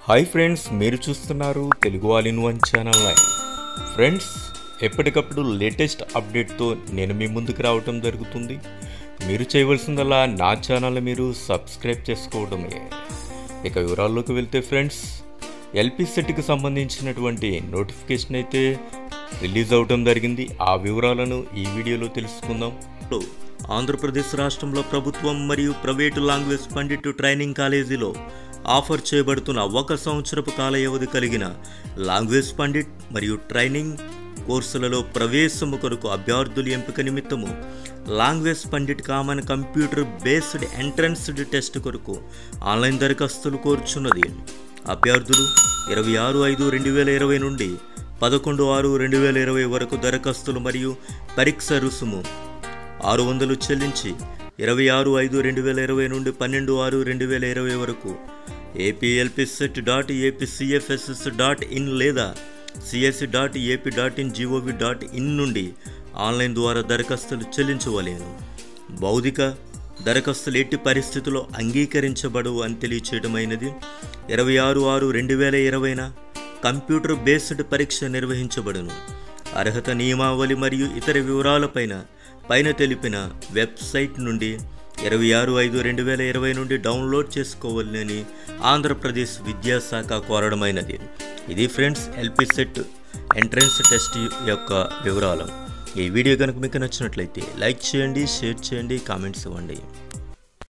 hi friends మీరు చూస్తున్నారు Telugu all in one channel live friends ఎప్పటికప్పుడు లేటెస్ట్ అప్డేట్తో నేను మీ ముందుకు రావటం జరుగుతుంది మీరు చేయవలసిందల్లా నా ఛానల్ మీరు సబ్స్క్రైబ్ చేసుకోవడమే ఇక వివరాల్లోకి వెళ్తే ఫ్రెండ్స్ ఎల్పి సెట్కి సంబంధించినటువంటి నోటిఫికేషన్ అయితే రిలీజ్ అవటం జరిగింది ఆ వివరాలను ఈ వీడియోలో తెలుసుకుందాం ఆంధ్రప్రదేశ్ రాష్ట్రంలో ప్రభుత్వం మరియు ప్రైవేటు లాంగ్వేజ్ పండిట్ ట్రైనింగ్ కాలేజీలో ఆఫర్ చేయబడుతున్న ఒక సంవత్సరపు కాల వ్యవధి కలిగిన లాంగ్వేజ్ పండిట్ మరియు ట్రైనింగ్ కోర్సులలో ప్రవేశము కొరకు అభ్యర్థుల ఎంపిక నిమిత్తము language pandit common computer based entrance test కొరకు ఆన్లైన్ దరఖాస్తులు కోరుచున్నది అభ్యర్థులు ఇరవై ఆరు ఐదు రెండు వేల ఇరవై నుండి పదకొండు ఆరు రెండు వేల ఇరవై వరకు దరఖాస్తులు మరియు పరీక్ష రుసుము ఆరు వందలు చెల్లించి ఇరవై ఆరు ఐదు రెండు వేల ఇరవై నుండి పన్నెండు ఆరు రెండు వేల ఇరవై వరకు APLPCET dot APCFSS dot in లేదా CSC dot AP dot in gov dot in నుండి ఆన్లైన్ ద్వారా దరఖాస్తులు చెల్లించవలేను భౌతిక దరఖాస్తులు ఎట్టి పరిస్థితుల్లో అంగీకరించబడవు అని తెలియచేయడమైనది ఇరవై ఆరు ఆరు రెండు వేల ఇరవైన కంప్యూటర్ బేస్డ్ పరీక్ష నిర్వహించబడును అర్హత నియమావళి మరియు ఇతర వివరాలపైన పైన తెలిపిన వెబ్సైట్ నుండి ఇరవై ఆరు ఐదు రెండు వేల ఇరవై నుండి డౌన్లోడ్ చేసుకోవాలని ఆంధ్రప్రదేశ్ విద్యాశాఖ కోరడమైనది ఇది friends LP set entrance test యొక్క వివరాలు ఈ వీడియో కనుక మీకు నచ్చినట్లయితే లైక్ చేయండి షేర్ చేయండి కామెంట్స్ ఇవ్వండి